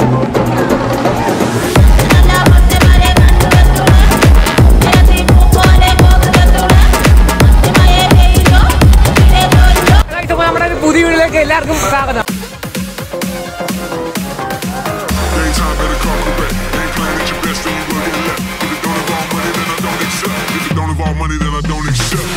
Guys, അപ്പൊ നമ്മുടെ ഒരു പുതിയ വീട്ടിലേക്ക് എല്ലാവർക്കും സ്വാഗതം Daytime better come correct. Ain't playing at your best, then you will get left. If it don't involve money, then I don't accept. If it don't involve money, then I don't accept.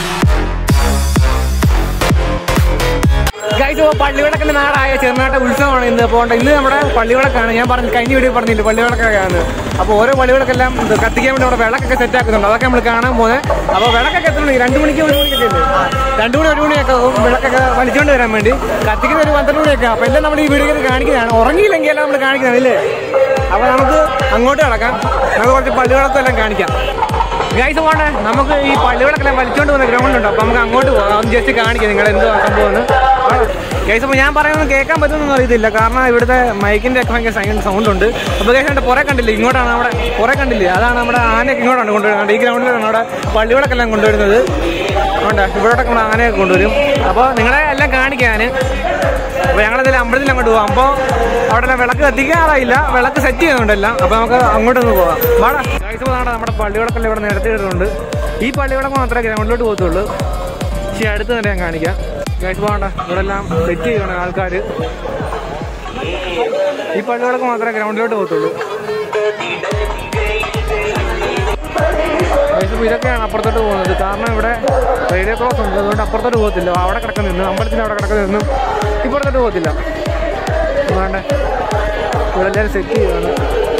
Guys അപ്പോൾ പള്ളിവിളക്കിന്റെ നാടായ ചെറുനാട്ട ഉത്സവമാണ് ഇന്ന് അപ്പോൾ ഇന്ന് നമ്മുടെ പള്ളിവിളക്കാണ് ഞാൻ പറഞ്ഞു കഴിഞ്ഞ വീഡിയോ പറഞ്ഞില്ല പള്ളിവിളക്കൊക്കെയാണ് അപ്പോൾ ഓരോ പള്ളിവിളക്കെല്ലാം ഇത് കത്തിക്കാൻ വേണ്ടി അവിടെ വിളക്കൊക്കെ സെറ്റ് ആക്കുന്നുണ്ട് അതൊക്കെ നമ്മൾ കാണാൻ പോകുന്നത് അപ്പോൾ വിളക്കൊക്കെ എത്ര മണി രണ്ട് മണിക്ക് ഒരു മണിക്കൊക്കെ അല്ലേ രണ്ട് മണി ഒരു മണിയൊക്കെ ആവും വിളക്കൊക്കെ വലിച്ചുകൊണ്ട് വരാൻ വേണ്ടി കത്തിക്കുന്ന ഒരു പന്ത്രണ്ട് മണിയൊക്കെ അപ്പോൾ എല്ലാം നമ്മൾ ഈ വീഡിയോയിൽ കാണിക്കുന്നതാണ് ഉറങ്ങിയില്ലെങ്കിൽ എല്ലാം നമ്മൾ കാണിക്കുന്നതാണ് ഇല്ലേ അപ്പോൾ നമുക്ക് അങ്ങോട്ട് കിടക്കാം നമുക്ക് കുറച്ച് പള്ളിവിളക്കെല്ലാം കാണിക്കാം ഗൈസ് പോകണ്ടേ നമുക്ക് ഈ പള്ളികളൊക്കെ വലിച്ചോണ്ട് പോകുന്ന ഗ്രൗണ്ട് ഉണ്ട് അപ്പൊ നമുക്ക് അങ്ങോട്ട് പോകാം ഒന്ന് ജസ്റ്റ് കാണിക്കാം നിങ്ങൾ എന്തോ സംഭവം ഗൈസ് അപ്പോൾ ഞാൻ പറയുന്നത് കേൾക്കാൻ പറ്റുമെന്നൊന്നും അറിയത്തില്ല കാരണം ഇവിടുത്തെ മൈക്കിന്റെ ഒക്കെ ഭയങ്കര സൈലന്റ് സൗണ്ട് ഉണ്ട് അപ്പോൾ ഗൈസ് എൻ്റെ പുറേ കണ്ടില്ലേ ഇങ്ങോട്ടാണ് നമ്മുടെ പുറേ കണ്ടില്ലേ അതാണ് നമ്മുടെ ആനയൊക്കെ ഇങ്ങോട്ടാണ് കൊണ്ടുവരുന്നത് ഈ ഗ്രൗണ്ടിലാണ് നമ്മുടെ പള്ളികളൊക്കെ എല്ലാം കൊണ്ടുവരുന്നത് ഉണ്ട് ഇവിടോട്ടൊക്കെ നമ്മൾ ആനയൊക്കെ കൊണ്ടുവരും അപ്പോൾ നിങ്ങളെ എല്ലാം കാണിക്കാൻ അപ്പോൾ ഞങ്ങളതിൽ അമ്പലത്തിൽ അങ്ങോട്ട് പോകാം അപ്പോൾ അവിടെ എല്ലാം വിളക്ക് കത്തിക്കാറായില്ല വിളക്ക് സെറ്റ് ചെയ്യുന്നുണ്ടല്ല അപ്പോൾ നമുക്ക് അങ്ങോട്ടൊന്ന് പോകാം വാടാ ഗൈസ് പോകാണ്ട് നമ്മുടെ പള്ളിവിളക്കെല്ലാം ഇവിടെ നിരത്തിയിട്ടുണ്ട് ഈ പള്ളിവിളക്ക് മാത്രമേ ഗ്രൗണ്ടിലോട്ട് പോകത്തുള്ളൂ പക്ഷേ അടുത്ത് തന്നെ ഞാൻ കാണിക്കാം ഗൈസ് പോകണ്ട ഇവിടെ എല്ലാം സെറ്റ് ചെയ്യണം ആൾക്കാർ ഈ പള്ളിവിളക്ക് മാത്രമേ ഗ്രൗണ്ടിലോട്ട് പോകത്തുള്ളൂ ഗൈസ് ഇപ്പോൾ ഇതൊക്കെയാണ് അപ്പുറത്തോട്ട് പോകുന്നത് കാരണം ഇവിടെ റേഡിയോ ക്രോസ് ഉണ്ട് അതുകൊണ്ട് അപ്പുറത്തോട്ട് പോകത്തില്ല അവിടെ കിടക്കുന്ന നിന്ന് അമ്പലത്തിന് അവിടെ കിടക്കുന്ന നിന്നും ഇപ്പുറത്തോട്ട് പോകത്തില്ല വേണ്ട ഇവിടെ എല്ലാവരും സെറ്റ് ചെയ്യുകയാണ്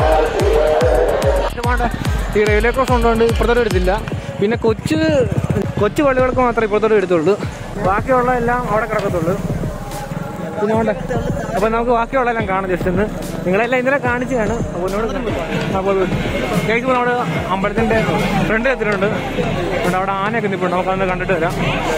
ഇത് വേണ്ട ഈ റെയിൽവേ ക്രോസ് ഉള്ളതുകൊണ്ട് ഇപ്പുറത്തോട്ട് എടുത്തില്ല പിന്നെ കൊച്ചു കൊച്ചു പള്ളികൾക്ക് മാത്രമേ ഇപ്പുറത്തോട്ട് എടുത്തുള്ളൂ ബാക്കിയുള്ള എല്ലാം അവിടെ കിടക്കത്തുള്ളൂ പിന്നെ വേണ്ട അപ്പോൾ നമുക്ക് ബാക്കിയുള്ള എല്ലാം കാണാം ജസ്റ്റ് ഒന്ന് നിങ്ങളെല്ലാം ഇന്നലെ കാണിച്ചതാണ് അപ്പോൾ എന്നോട് അപ്പോൾ കേക്ക് നമ്മുടെ അമ്പലത്തിൻ്റെ ഫ്രണ്ട് എത്തിയിട്ടുണ്ട് അതുകൊണ്ട് അവിടെ ആനയൊക്കെ നിൽപ്പുണ്ട് നമുക്ക് അതൊന്ന് കണ്ടിട്ട് വരാം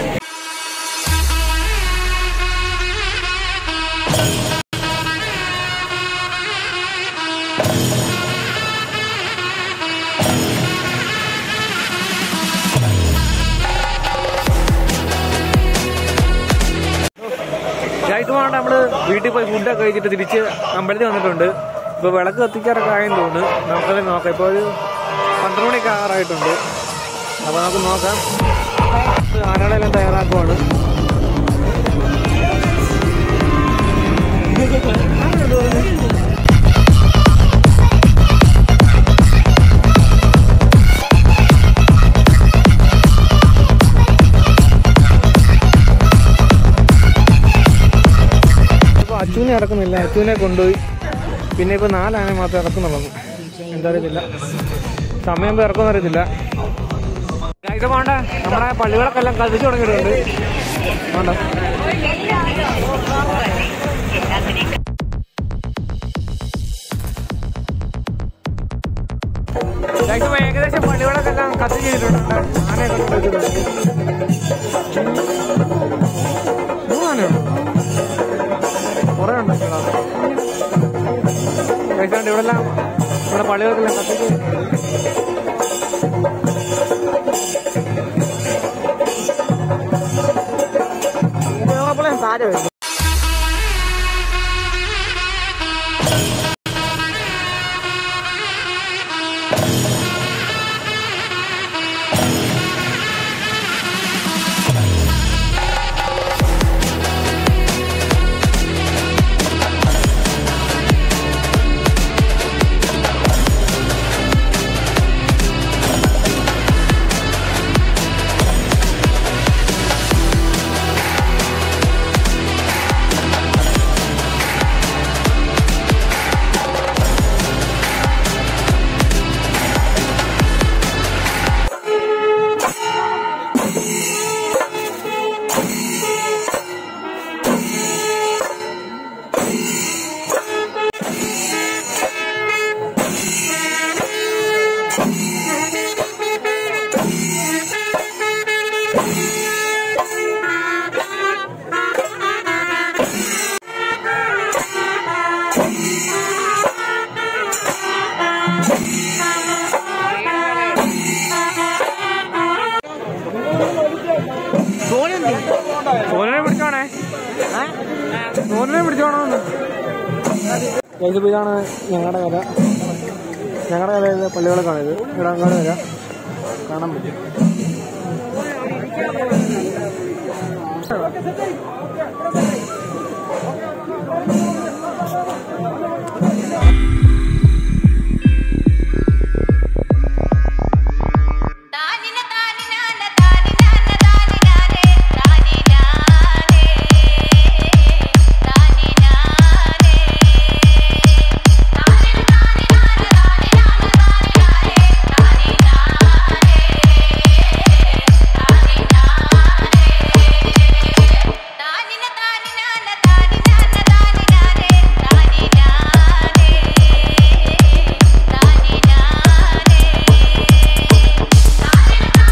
ഗൈസ് വേണ്ട നമ്മള് വീട്ടിൽ പോയി ഫുഡൊക്കെ കഴിച്ചിട്ട് തിരിച്ച് അമ്പലത്തിൽ വന്നിട്ടുണ്ട് ഇപ്പൊ വിളക്ക് കത്തിക്കാറൊക്കെ ആയെന്ന് തോന്നുന്നു നമുക്കത് നോക്കാം ഇപ്പോൾ ഒരു പന്ത്രണ്ട് മണിയൊക്കെ ആറായിട്ടുണ്ട് അപ്പൊ നമുക്ക് നോക്കാം ആനകളെല്ലാം തയ്യാറാക്കുവാണ് ഇപ്പൊ അച്ചുവിനെ ഇറക്കുന്നില്ല അച്ചുവിനെ കൊണ്ടുപോയി പിന്നെ ഇപ്പൊ നാലാനെ മാത്രമേ ഇറക്കുന്നുള്ളൂ എന്താ അറിയത്തില്ല സമയം ഇപ്പൊ ഇറക്കുമെന്ന് അറിയത്തില്ല ഇത് വേണ്ട നമ്മുടെ പള്ളികളൊക്കെ എല്ലാം കളിച്ചു തുടങ്ങിയിട്ടുണ്ട് വേണ്ട ഗൈസ്, ഇപ്പൊ ഏകദേശം പള്ളികളൊക്കെ എല്ലാം കത്തി ചെയ്തിട്ടുണ്ട് ആനയൊക്കെ കൊണ്ടുവച്ചിട്ടുണ്ട് മൂന്നാനയുണ്ടോ കുറേ ഉണ്ട് കഴിച്ചാണ്ട് ഇവിടെ എല്ലാം ഇവിടെ പള്ളികൾക്കെല്ലാം കത്തിച്ച് താരം ഗൈസ് ഇതാണ് ഞങ്ങളുടെ കര ഞങ്ങളുടെ കരയിലെ പള്ളികളൊക്കെയാണിത് ഇടങ്ങാട് കര കാണാൻ പറ്റും താനിന താനിനാന താനിനാന താനിനാനേ താനിനാനേ താനിനാനേ താനിന താനിനാന താനിനാന താനിനാനേ താനിനാനേ താനിനാനേ താനിന താനിനാന താനിനാന താനിനാനേ താനിനാനേ താനിനാനേ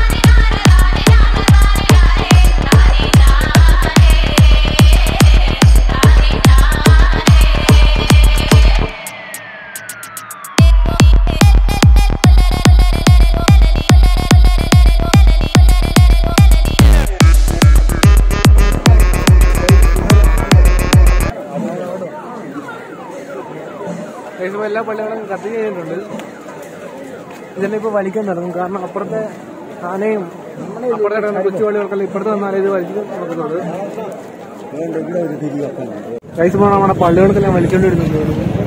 ഗൈസ് ഇപ്പോൾ എല്ലാ പള്ളികളും കത്തി ചെയ്തിട്ടുണ്ട് ഇതെല്ലാം ഇപ്പോൾ വലിക്കാൻ തുടങ്ങും കാരണം അപ്പുറത്തെ ആനയും അപ്പുറത്തെ കിടക്കുന്ന കൊച്ചു പള്ളികൾക്കെല്ലാം ഇപ്പുറത്ത് വന്നാലേ ഇത് വലിച്ചു നടക്കുന്നുണ്ട് ഗൈസ് ഇപ്പോൾ നമ്മുടെ പള്ളികൾക്കെല്ലാം വലിച്ചുകൊണ്ട് വരുന്നുണ്ട്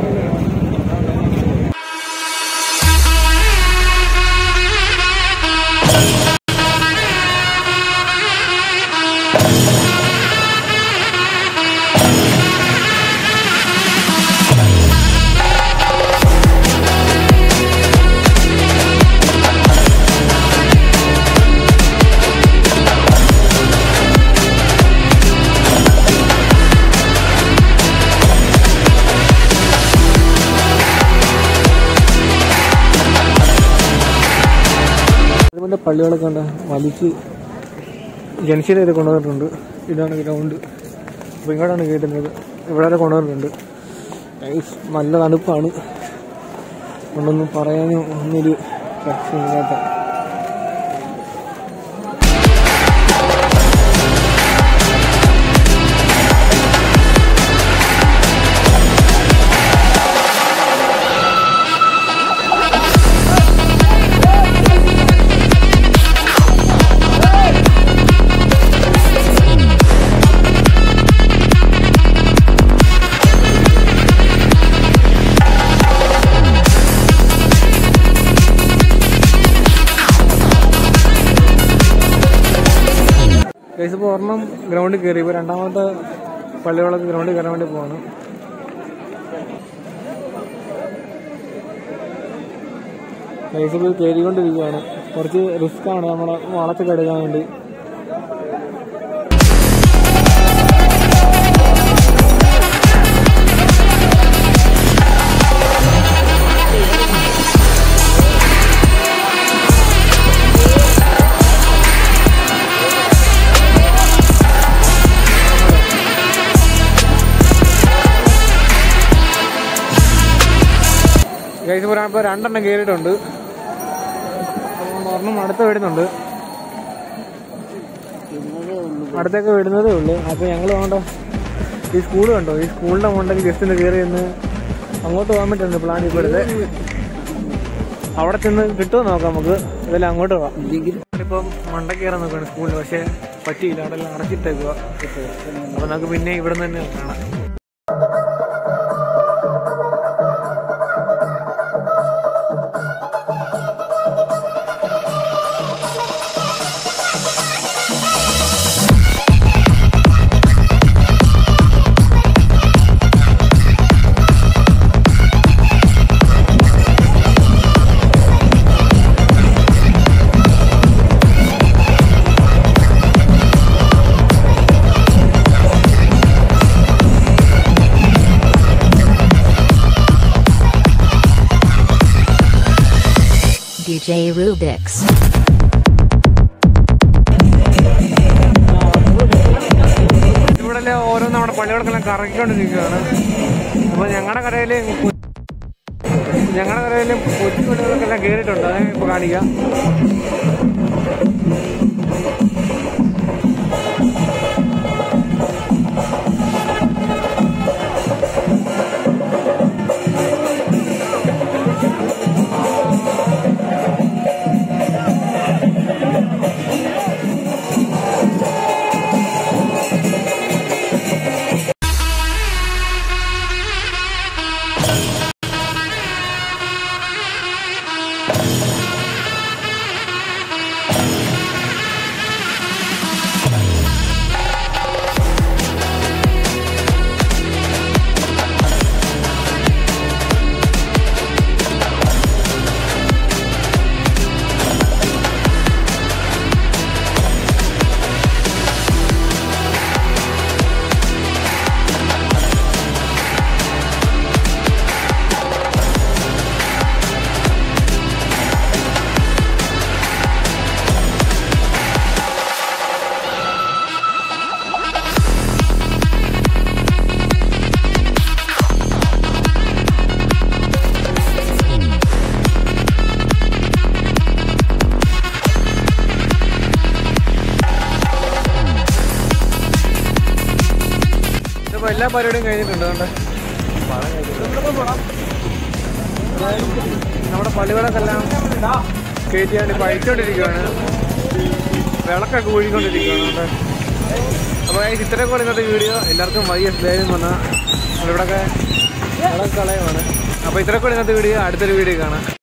അതുപോലെ പള്ളികളൊക്കെ ഉണ്ട് വലിച്ച് ജംഗ്ഷൻ വരെ കൊണ്ടുവന്നിട്ടുണ്ട് ഇതാണ് ഗ്രൗണ്ട് അപ്പോൾ ഇങ്ങോട്ടാണ് കയറ്റുന്നത് ഇവിടെ വരെ കൊണ്ടുവന്നിട്ടുണ്ട് ഗൈസ് നല്ല തണുപ്പാണ് കൊണ്ടൊന്നും പറയാനും ഒന്നൊരു രക്ഷയില്ലാത്ത ഗൈസ് ഇപ്പോൾ ഒരെണ്ണം ഗ്രൗണ്ടിൽ കയറി ഇപ്പോൾ രണ്ടാമത്തെ പള്ളികളൊക്കെ ഗ്രൗണ്ടിൽ കയറാൻ വേണ്ടി പോവാണ് ഗൈസ് ഇപ്പോൾ കയറിക്കൊണ്ടിരിക്കുകയാണ് കുറച്ച് റിസ്ക് ആണ് നമ്മുടെ വളത്തൊക്കെ എടുക്കാൻ വേണ്ടി ഗൈസ് ഇപ്പോൾ ഇപ്പോൾ രണ്ടെണ്ണം കയറിയിട്ടുണ്ട് അപ്പോൾ ഒരെണ്ണം അടുത്ത് വിടുന്നുണ്ട് അടുത്തൊക്കെ വിടുന്നതേ ഉള്ളൂ അപ്പോൾ ഞങ്ങൾ വേണ്ട ഈ സ്കൂൾ കണ്ടോ ഈ സ്കൂളിൻ്റെ മുണ്ടെങ്കിൽ ജസ്റ്റ് ഒന്ന് കയറി ഒന്ന് അങ്ങോട്ട് പോകാൻ പറ്റുന്നുണ്ട് പ്ലാൻ ഇപ്പോൾ എടുത്ത് അവിടെ ചെന്ന് കിട്ടുമോ നോക്കാം നമുക്ക് ഇതെല്ലാം അങ്ങോട്ട് പോവാം ഇപ്പം മണ്ട കയറാൻ നോക്കുകയാണ് സ്കൂളിൽ പക്ഷേ പറ്റിയില്ല അവിടെ എല്ലാം അടച്ചിട്ടേക്കുക അപ്പോൾ നമുക്ക് പിന്നെ ഇവിടെ നിന്ന് തന്നെ കാണാം DJ Rubix. ഇവിടെ ഓരോന്ന് നമ്മുടെ പള്ളികളൊക്കെല്ലാം കറക്കിക്കൊണ്ടിരിക്കുകയാണ് അപ്പോൾ ഞങ്ങളുടെ കരയിൽ ഞങ്ങളുടെ കരയിൽ കൊച്ചു പള്ളികളൊക്കെല്ലാം കയറിയിട്ടുണ്ട് അത് ഇപ്പോൾ കാണിക്കാം എല്ലാ പരിപാടിയും കഴിഞ്ഞിട്ടുണ്ട് അതുകൊണ്ട് നമ്മുടെ പള്ളികളൊക്കെല്ലാം കയറ്റി വേണ്ടി പഴിച്ചോണ്ടിരിക്കുകയാണ് വിളക്കൊക്കെ ഒഴുകിക്കൊണ്ടിരിക്കുകയാണ് അതുകൊണ്ട് അപ്പോൾ ഇത്രയും കൂടെ ഇന്നത്തെ വീഡിയോ എല്ലാവർക്കും വൈകി ധൈര്യം വന്നാൽ നമ്മളിവിടെയൊക്കെ വിളക്ക് കളയുമാണ് അപ്പോൾ ഇത്രയും കൂടെ ഇന്നത്തെ വീഡിയോ അടുത്തൊരു വീഡിയോ കാണാം